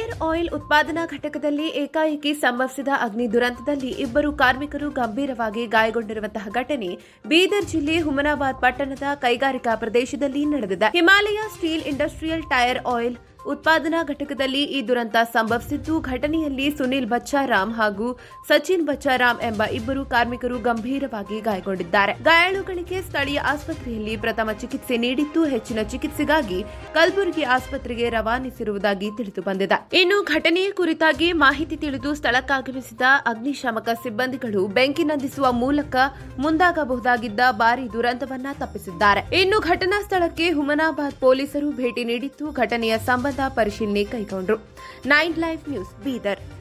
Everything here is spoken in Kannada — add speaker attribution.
Speaker 1: ಟೈರ್ ಆಯಿಲ್ ಉತ್ಪಾದನಾ ಘಟಕದಲ್ಲಿ ಏಕಾಏಕಿ ಸಂಭವಿಸಿದ ಅಗ್ನಿ ದುರಂತದಲ್ಲಿ ಇಬ್ಬರು ಕಾರ್ಮಿಕರು ಗಂಭೀರವಾಗಿ ಗಾಯಗೊಂಡಿರುವಂತಹ ಘಟನೆ ಬೀದರ್ ಜಿಲ್ಲೆ ಹುಮನಾಬಾದ್ ಪಟ್ಟಣದ ಕೈಗಾರಿಕಾ ಪ್ರದೇಶದಲ್ಲಿ ನಡೆದಿದೆ Himalaya steel industrial tyre oil ಉತ್ಪಾದನಾ ಘಟಕದಲ್ಲಿ ಈ ದುರಂತ ಸಂಭವಿಸಿದ್ದು ಘಟನೆಯಲ್ಲಿ ಸುನಿಲ್ ಬಚ್ಚಾರಾಮ್ ಹಾಗೂ ಸಚಿನ್ ಬಚ್ಚಾರಾಮ್ ಎಂಬ ಇಬ್ಬರು ಕಾರ್ಮಿಕರು ಗಂಭೀರವಾಗಿ ಗಾಯಗೊಂಡಿದ್ದಾರೆ ಗಾಯಾಳುಗಳಿಗೆ ಸ್ಥಳೀಯ ಆಸ್ಪತ್ರೆಯಲ್ಲಿ ಪ್ರಥಮ ಚಿಕಿತ್ಸೆ ನೀಡಿದ್ದು ಹೆಚ್ಚಿನ ಚಿಕಿತ್ಸೆಗಾಗಿ ಕಲಬುರಗಿ ಆಸ್ಪತ್ರೆಗೆ ರವಾನಿಸಿರುವುದಾಗಿ ತಿಳಿದು ಬಂದಿದೆ ಇನ್ನು ಘಟನೆಯ ಕುರಿತಾಗಿ ಮಾಹಿತಿ ತಿಳಿದು ಸ್ಥಳಕ್ಕಾಗಮಿಸಿದ ಅಗ್ನಿಶಾಮಕ ಸಿಬ್ಬಂದಿಗಳು ಬೆಂಕಿ ನಂದಿಸುವ ಮೂಲಕ ಮುಂದಾಗಬಹುದಾಗಿದ್ದ ಭಾರಿ ದುರಂತವನ್ನ ತಪ್ಪಿಸಿದ್ದಾರೆ ಇನ್ನು ಘಟನಾ ಸ್ಥಳಕ್ಕೆ ಹುಮನಾಬಾದ್ ಪೊಲೀಸರು ಭೇಟಿ ನೀಡಿದ್ದು ಘಟನೆಯ ಸಂಬಂಧ ಪರಿಶೀಲನೆ ಕೈಗೊಂಡರು ನೈನ್ ಲೈವ್ ನ್ಯೂಸ್ ಬೀದರ್